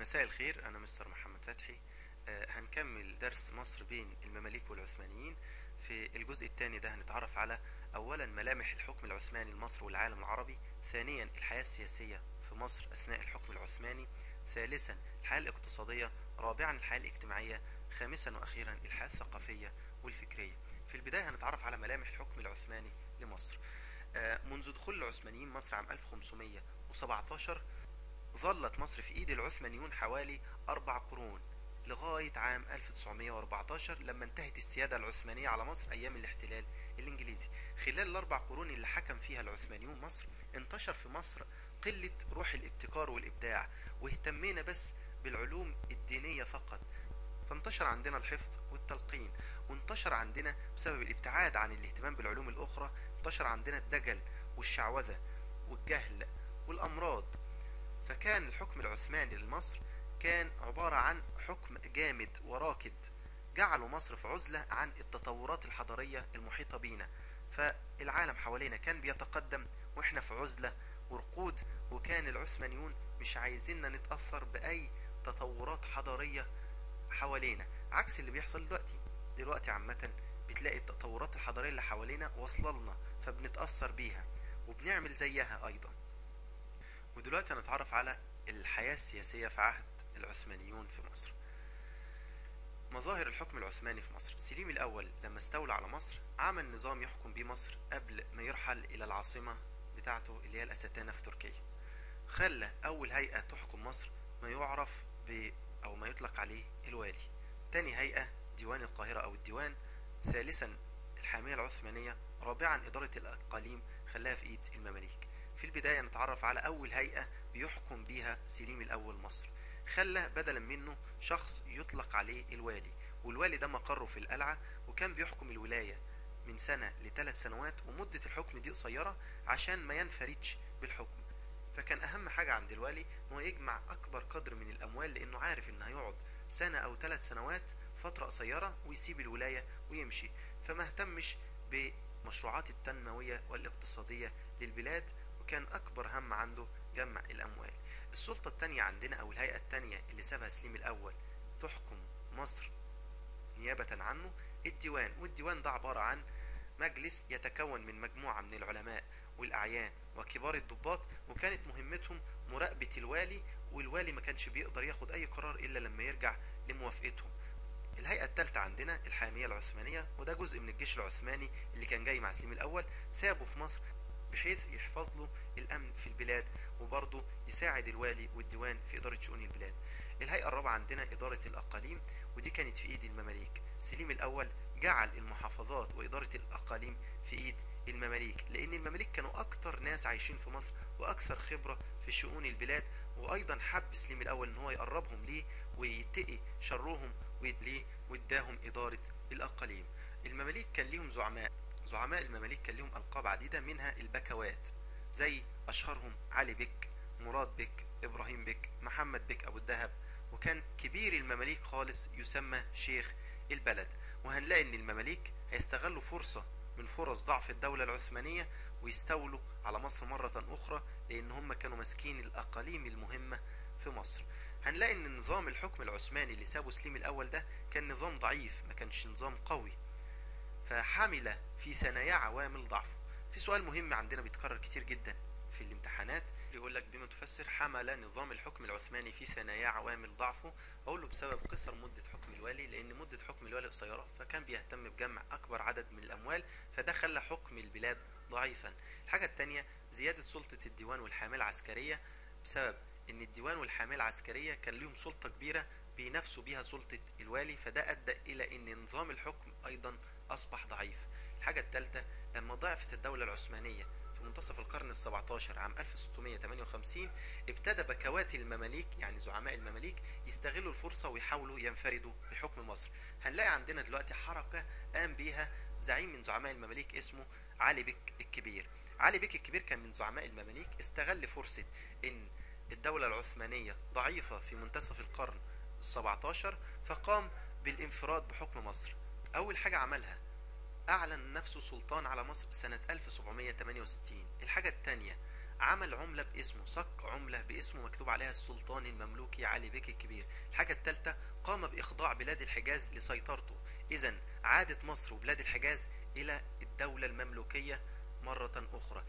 مساء الخير أنا مستر محمد فتحي آه، هنكمل درس مصر بين المماليك والعثمانيين في الجزء الثاني ده هنتعرف على أولا ملامح الحكم العثماني لمصر والعالم العربي ثانيا الحياة السياسية في مصر أثناء الحكم العثماني ثالثا الحياة الاقتصادية رابعا الحياة الاجتماعية خامسا وأخيرا الحياة الثقافية والفكرية في البداية هنتعرف على ملامح الحكم العثماني لمصر آه، منذ دخول العثمانيين مصر عام 1517 ظلت مصر في ايد العثمانيون حوالي اربع قرون لغاية عام 1914 لما انتهت السيادة العثمانية على مصر ايام الاحتلال الانجليزي خلال الاربع قرون اللي حكم فيها العثمانيون مصر انتشر في مصر قلة روح الابتكار والابداع واهتمينا بس بالعلوم الدينية فقط فانتشر عندنا الحفظ والتلقين وانتشر عندنا بسبب الابتعاد عن الاهتمام بالعلوم الاخرى انتشر عندنا الدجل والشعوذة والجهل والامراض فكان الحكم العثماني لمصر كان عبارة عن حكم جامد وراكد جعلوا مصر في عزلة عن التطورات الحضارية المحيطة بينا فالعالم حوالينا كان بيتقدم واحنا في عزلة ورقود وكان العثمانيون مش عايزيننا نتأثر بأي تطورات حضارية حوالينا عكس اللي بيحصل دلوقتي دلوقتي عامة بتلاقي التطورات الحضارية اللي حوالينا واصلة لنا فبنتأثر بيها وبنعمل زيها أيضا ودلوقتي هنتعرف على الحياة السياسية في عهد العثمانيون في مصر مظاهر الحكم العثماني في مصر سليم الأول لما استولى على مصر عمل نظام يحكم بيه مصر قبل ما يرحل إلى العاصمة بتاعته اللي هي الأستانة في تركيا خلى أول هيئة تحكم مصر ما يعرف ب أو ما يطلق عليه الوالي تاني هيئة ديوان القاهرة أو الديوان ثالثا الحامية العثمانية رابعا إدارة الأقاليم خلاها في إيد المماليك في البداية نتعرف على أول هيئة بيحكم بيها سليم الأول مصر خلى بدلا منه شخص يطلق عليه الوالي والوالي ده مقره في القلعة وكان بيحكم الولاية من سنة لثلاث سنوات ومدة الحكم دي قصيرة عشان ما ينفردش بالحكم فكان أهم حاجة عند الوالي هو يجمع أكبر قدر من الأموال لأنه عارف إنه هيقعد سنة أو ثلاث سنوات فترة قصيرة ويسيب الولاية ويمشي فما اهتمش بمشروعات التنموية والاقتصادية للبلاد وكان أكبر هم عنده جمع الأموال السلطة التانية عندنا أو الهيئة التانية اللي سابها سليم الأول تحكم مصر نيابة عنه الديوان والديوان ده عبارة عن مجلس يتكون من مجموعة من العلماء والأعيان وكبار الضباط وكانت مهمتهم مراقبة الوالي والوالي ما كانش بيقدر ياخد أي قرار إلا لما يرجع لموافقتهم الهيئة الثالثة عندنا الحامية العثمانية وده جزء من الجيش العثماني اللي كان جاي مع سليم الأول سابه في مصر بحيث يحفظ له الأمن في البلاد وبرضه يساعد الوالي والديوان في إدارة شؤون البلاد الهيئة الرابعة عندنا إدارة الأقاليم ودي كانت في إيد المماليك سليم الأول جعل المحافظات وإدارة الأقاليم في إيد المماليك لأن المماليك كانوا أكتر ناس عايشين في مصر وأكثر خبرة في شؤون البلاد وأيضا حب سليم الأول إن هو يقربهم ليه ويتقي شرهم ليه واداهم إدارة الأقاليم المماليك كان ليهم زعماء زعماء المماليك كان لهم ألقاب عديدة منها البكوات زي أشهرهم علي بك مراد بك إبراهيم بك محمد بك أبو الدهب وكان كبير المماليك خالص يسمى شيخ البلد وهنلاقي ان المماليك هيستغلوا فرصة من فرص ضعف الدولة العثمانية ويستولوا على مصر مرة أخرى لأن هم كانوا ماسكين الأقاليم المهمة في مصر هنلاقي ان نظام الحكم العثماني اللي سابه سليم الأول ده كان نظام ضعيف ما كانش نظام قوي فحمل في ثنايا عوامل ضعفه في سؤال مهم عندنا بيتكرر كتير جدا في الامتحانات يقول لك بما تفسر حمل نظام الحكم العثماني في ثنايا عوامل ضعفه اقول له بسبب قصر مدة حكم الوالي لان مدة حكم الوالي قصيرة فكان بيهتم بجمع اكبر عدد من الاموال فده خلى حكم البلاد ضعيفا الحاجة التانية زيادة سلطة الديوان والحامية العسكرية بسبب ان الديوان والحامية العسكرية كان ليهم سلطة كبيرة بينافسوا بيها سلطة الوالي فده ادى الى ان نظام الحكم ايضا اصبح ضعيف الحاجة الثالثة لما ضعفت الدولة العثمانية في منتصف القرن السبعتاشر عام 1658 ابتدى بكوات المماليك يعني زعماء المماليك يستغلوا الفرصة ويحاولوا ينفردوا بحكم مصر هنلاقي عندنا دلوقتي حركة قام بيها زعيم من زعماء المماليك اسمه علي بك الكبير علي بك الكبير كان من زعماء المماليك استغل فرصة ان الدولة العثمانية ضعيفة في منتصف القرن السبعتاشر فقام بالانفراد بحكم مصر اول حاجة عملها اعلن نفسه سلطان على مصر سنة 1768 الحاجة التانية عمل عملة باسمه صك عملة باسمه مكتوب عليها السلطان المملوكي علي بيك الكبير الحاجة الثالثة قام بإخضاع بلاد الحجاز لسيطرته إذا عادت مصر وبلاد الحجاز إلى الدولة المملوكية مرة أخرى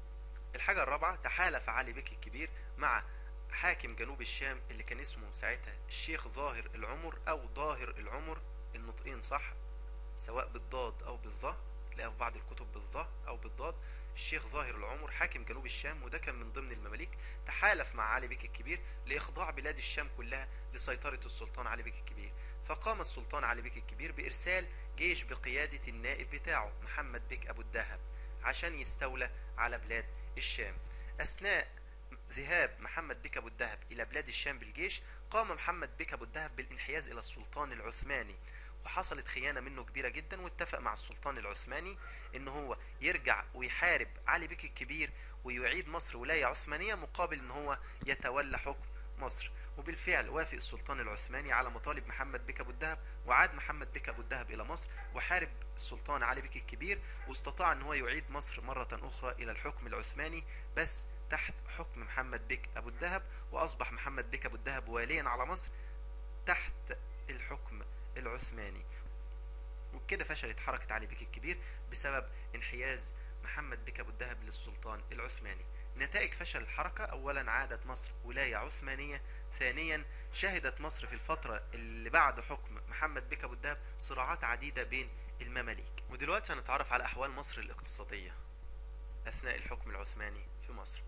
الحاجة الرابعة تحالف علي بيك الكبير مع حاكم جنوب الشام اللي كان اسمه ساعتها الشيخ ظاهر العمر أو ظاهر العمر النطقين صح سواء بالضاد أو بالظا تلاقيها في بعض الكتب بالظا أو بالضاد الشيخ ظاهر العمر حاكم جنوب الشام وده كان من ضمن المماليك تحالف مع علي بيك الكبير لإخضاع بلاد الشام كلها لسيطرة السلطان علي بيك الكبير فقام السلطان علي بيك الكبير بإرسال جيش بقيادة النائب بتاعه محمد بيك أبو الدهب عشان يستولى على بلاد الشام أثناء ذهاب محمد بيك أبو الدهب إلى بلاد الشام بالجيش قام محمد بيك أبو الدهب بالانحياز إلى السلطان العثماني وحصلت خيانة منه كبيرة جدا واتفق مع السلطان العثماني ان هو يرجع ويحارب علي بيك الكبير ويعيد مصر ولاية عثمانية مقابل ان هو يتولى حكم مصر وبالفعل وافق السلطان العثماني على مطالب محمد بيك ابو الدهب وعاد محمد بيك ابو الدهب الى مصر وحارب السلطان علي بيك الكبير واستطاع ان هو يعيد مصر مرة اخرى الى الحكم العثماني بس تحت حكم محمد بيك ابو الدهب واصبح محمد بيك ابو الدهب واليا على مصر تحت الحكم العثماني وبكده فشلت حركة علي بيك الكبير بسبب انحياز محمد بيك ابو الدهب للسلطان العثماني نتائج فشل الحركة اولا عادت مصر ولاية عثمانية ثانيا شهدت مصر في الفترة اللي بعد حكم محمد بيك ابو الدهب صراعات عديدة بين المماليك ودلوقتي هنتعرف على احوال مصر الاقتصادية اثناء الحكم العثماني في مصر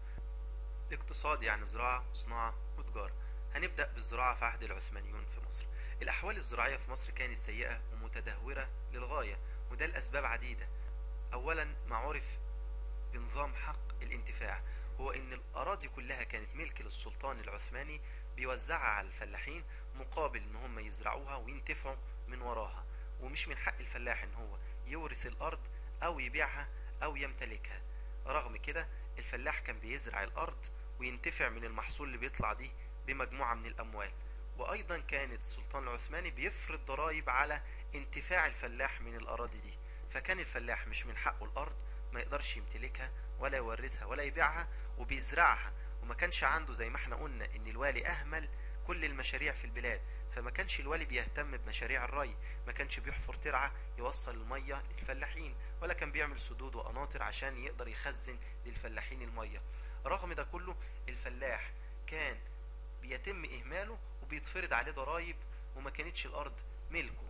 الاقتصاد يعني زراعة وصناعة وتجارة هنبدأ بالزراعة في عهد العثمانيون في مصر الأحوال الزراعية في مصر كانت سيئة ومتدهورة للغاية وده لأسباب عديدة أولا ما عرف بنظام حق الانتفاع هو ان الأراضي كلها كانت ملك للسلطان العثماني بيوزعها على الفلاحين مقابل ان هم يزرعوها وينتفعوا من وراها ومش من حق الفلاح ان هو يورث الأرض أو يبيعها أو يمتلكها رغم كده الفلاح كان بيزرع الأرض وينتفع من المحصول اللي بيطلع دي بمجموعة من الأموال وأيضا كانت السلطان العثماني بيفرض ضرائب على انتفاع الفلاح من الأراضي دي فكان الفلاح مش من حقه الأرض ما يقدرش يمتلكها ولا يورثها ولا يبيعها وبيزرعها وما كانش عنده زي ما احنا قلنا ان الوالي اهمل كل المشاريع في البلاد فما كانش الوالي بيهتم بمشاريع الري ما كانش بيحفر ترعة يوصل المية للفلاحين ولا كان بيعمل سدود وقناطر عشان يقدر يخزن للفلاحين المية رغم ده كله الفلاح كان بيتم إهماله وبيتفرض عليه ضرائب وما كانتش الأرض ملكه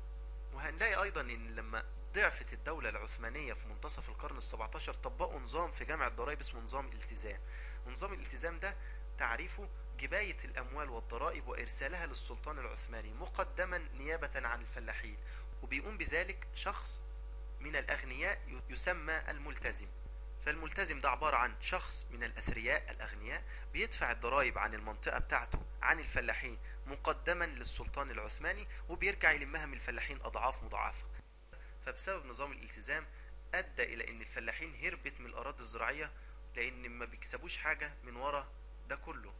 وهنلاقي أيضا إن لما ضعفت الدولة العثمانية في منتصف القرن السبعتاشر طبقوا نظام في جامع الضرائب اسمه نظام الالتزام ونظام الالتزام ده تعريفه جباية الأموال والضرائب وإرسالها للسلطان العثماني مقدما نيابة عن الفلاحين وبيقوم بذلك شخص من الأغنياء يسمى الملتزم فالملتزم ده عبارة عن شخص من الأثرياء الأغنياء بيدفع الضرائب عن المنطقة بتاعته عن الفلاحين مقدما للسلطان العثماني وبيرجع يلمها من الفلاحين أضعاف مضاعفة فبسبب نظام الالتزام أدى إلى أن الفلاحين هربت من الأراضي الزراعية لأن ما بيكسبوش حاجة من ورا ده كله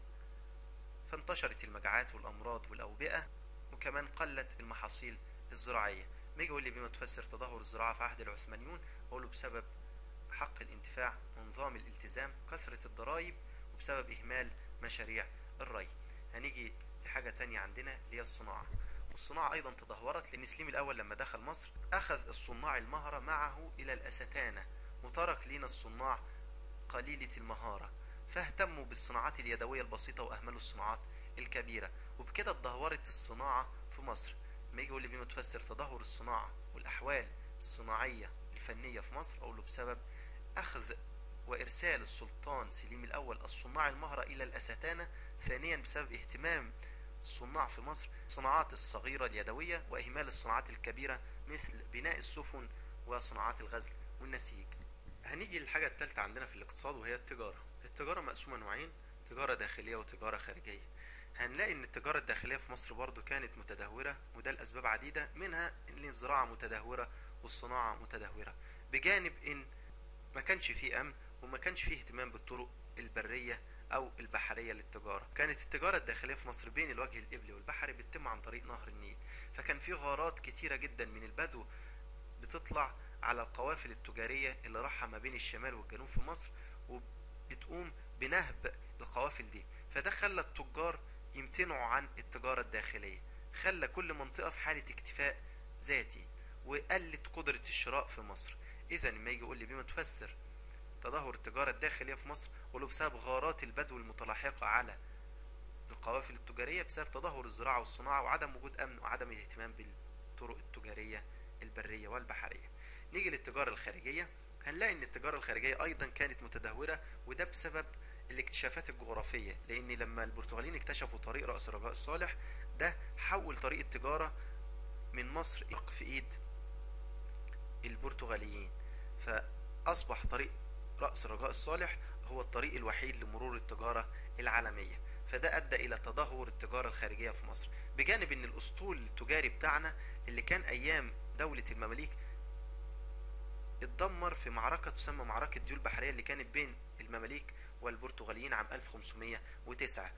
فانتشرت المجاعات والأمراض والأوبئة وكمان قلت المحاصيل الزراعية ما يجي يقول لي بما تفسر تدهور الزراعة في عهد العثمانيون أقول له بسبب حق الانتفاع ونظام الالتزام كثرة الضرائب وبسبب إهمال مشاريع الري هنيجي لحاجة تانية عندنا اللي هي الصناعة والصناعة أيضا تدهورت لأن سليم الأول لما دخل مصر أخذ الصناع المهرة معه إلى الأستانة وترك لنا الصناع قليلة المهارة فاهتموا بالصناعات اليدوية البسيطة وأهملوا الصناعات الكبيرة وبكده اتدهورت الصناعة في مصر ما يجي يقول لي بما تفسر تدهور الصناعة والأحوال الصناعية الفنية في مصر أقول له بسبب أخذ وإرسال السلطان سليم الأول الصناع المهرة إلى الأستانة ثانيا بسبب اهتمام الصناع في مصر الصناعات الصغيرة اليدوية وإهمال الصناعات الكبيرة مثل بناء السفن وصناعات الغزل والنسيج هنيجي للحاجة الثالثة عندنا في الاقتصاد وهي التجارة التجارة مقسومة نوعين تجارة داخلية وتجارة خارجية هنلاقي ان التجارة الداخلية في مصر برضو كانت متدهورة وده لأسباب عديدة منها ان الزراعة متدهورة والصناعة متدهورة بجانب ان ما كانش فيه امن وما كانش فيه اهتمام بالطرق البرية او البحرية للتجارة كانت التجارة الداخلية في مصر بين الوجه القبلي والبحري بتتم عن طريق نهر النيل فكان في غارات كتيرة جدا من البدو بتطلع على القوافل التجارية اللي راحة ما بين الشمال والجنوب في مصر بتقوم بنهب القوافل دي فده خلى التجار يمتنعوا عن التجارة الداخلية خلى كل منطقة في حالة اكتفاء ذاتي وقلت قدرة الشراء في مصر اذا لما يجي يقول لي بما تفسر تدهور التجارة الداخلية في مصر ولو بسبب غارات البدو المتلاحقة على القوافل التجارية بسبب تدهور الزراعة والصناعة وعدم وجود أمن وعدم الاهتمام بالطرق التجارية البرية والبحرية نيجي للتجارة الخارجية هنلاقي ان التجارة الخارجية ايضا كانت متدهورة وده بسبب الاكتشافات الجغرافية لان لما البرتغاليين اكتشفوا طريق رأس رجاء الصالح ده حول طريق التجارة من مصر في ايد البرتغاليين فاصبح طريق رأس رجاء الصالح هو الطريق الوحيد لمرور التجارة العالمية فده ادى الى تدهور التجارة الخارجية في مصر بجانب ان الاسطول التجاري بتاعنا اللي كان ايام دولة المماليك اتدمر في معركة تسمى معركة ديول البحرية اللي كانت بين المماليك والبرتغاليين عام 1509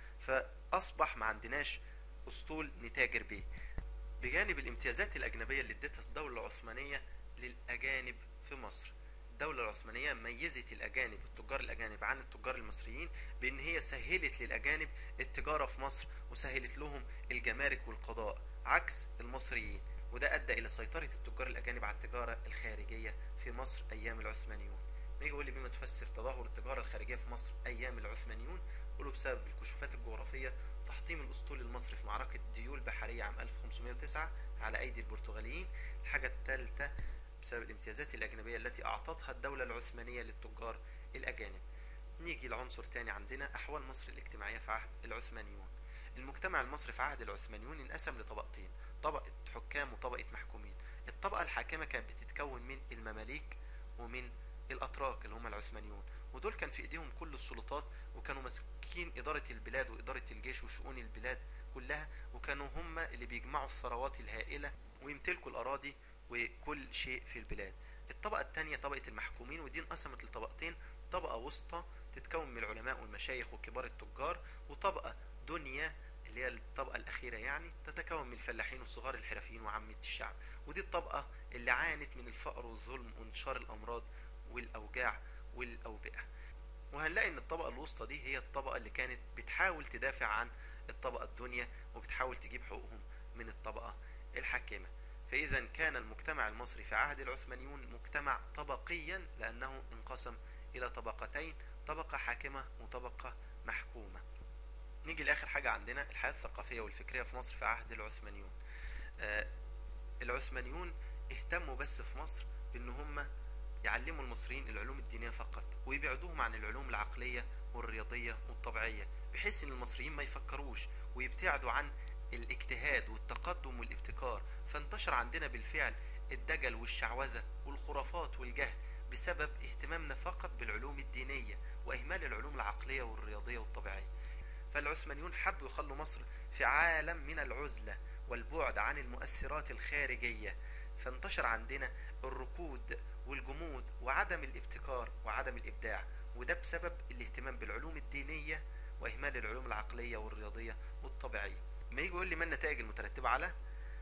فأصبح ما عندناش أسطول نتاجر به بجانب الامتيازات الأجنبية اللي ادتها الدولة العثمانية للأجانب في مصر الدولة العثمانية ميزت الأجانب التجار الأجانب عن التجار المصريين بأن هي سهلت للأجانب التجارة في مصر وسهلت لهم الجمارك والقضاء عكس المصريين وده أدى إلى سيطرة التجار الأجانب على التجارة الخارجية في مصر أيام العثمانيون ما يجي يقول لي بما تفسر تدهور التجارة الخارجية في مصر أيام العثمانيون قولوا بسبب الكشوفات الجغرافية تحطيم الأسطول المصري في معركة ديول بحرية عام 1509 على أيدي البرتغاليين الحاجة الثالثة بسبب الامتيازات الأجنبية التي أعطتها الدولة العثمانية للتجار الأجانب نيجي لعنصر تاني عندنا أحوال مصر الاجتماعية في عهد العثمانيون المجتمع المصري في عهد العثمانيون انقسم لطبقتين طبقة حكام وطبقة محكومين الطبقة الحاكمة كانت بتتكون من المماليك ومن الأتراك اللي هم العثمانيون ودول كان في ايديهم كل السلطات وكانوا ماسكين إدارة البلاد وإدارة الجيش وشؤون البلاد كلها وكانوا هم اللي بيجمعوا الثروات الهائلة ويمتلكوا الأراضي وكل شيء في البلاد الطبقة الثانية طبقة المحكومين ودي انقسمت لطبقتين طبقة وسطى تتكون من العلماء والمشايخ وكبار التجار وطبقة دنيا اللي هي الطبقة الأخيرة يعني تتكون من الفلاحين والصغار الحرفيين وعامة الشعب ودي الطبقة اللي عانت من الفقر والظلم وانتشار الأمراض والأوجاع والأوبئة وهنلاقي ان الطبقة الوسطى دي هي الطبقة اللي كانت بتحاول تدافع عن الطبقة الدنيا وبتحاول تجيب حقوقهم من الطبقة الحاكمة فإذا كان المجتمع المصري في عهد العثمانيون مجتمع طبقيا لأنه انقسم إلى طبقتين طبقة حاكمة وطبقة محكومة نيجي لآخر حاجة عندنا الحياة الثقافية والفكرية في مصر في عهد العثمانيون آه العثمانيون اهتموا بس في مصر بأن هم يعلموا المصريين العلوم الدينية فقط ويبعدوهم عن العلوم العقلية والرياضية والطبيعية بحيث ان المصريين ما يفكروش ويبتعدوا عن الاجتهاد والتقدم والابتكار فانتشر عندنا بالفعل الدجل والشعوذة والخرافات والجهل بسبب اهتمامنا فقط بالعلوم الدينية واهمال العلوم العقلية والرياضية والطبيعية فالعثمانيون حبوا يخلوا مصر في عالم من العزلة والبعد عن المؤثرات الخارجية فانتشر عندنا الركود والجمود وعدم الابتكار وعدم الإبداع وده بسبب الاهتمام بالعلوم الدينية وإهمال العلوم العقلية والرياضية والطبيعية ما يجي يقول لي ما النتائج المترتبة على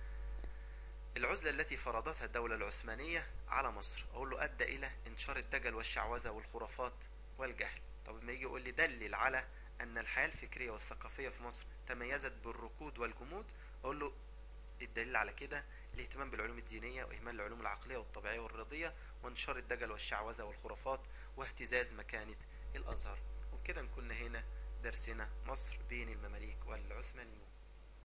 العزلة التي فرضتها الدولة العثمانية على مصر أقول له أدى إلى انتشار الدجل والشعوذة والخرافات والجهل طب ما يجي يقول لي دلل على أن الحياة الفكرية والثقافية في مصر تميزت بالركود والجمود أقول له الدليل على كده الاهتمام بالعلوم الدينية وإهمال العلوم العقلية والطبيعية والرياضية وانتشار الدجل والشعوذة والخرافات واهتزاز مكانة الأزهر وبكده نكون هنا درسنا مصر بين المماليك والعلوم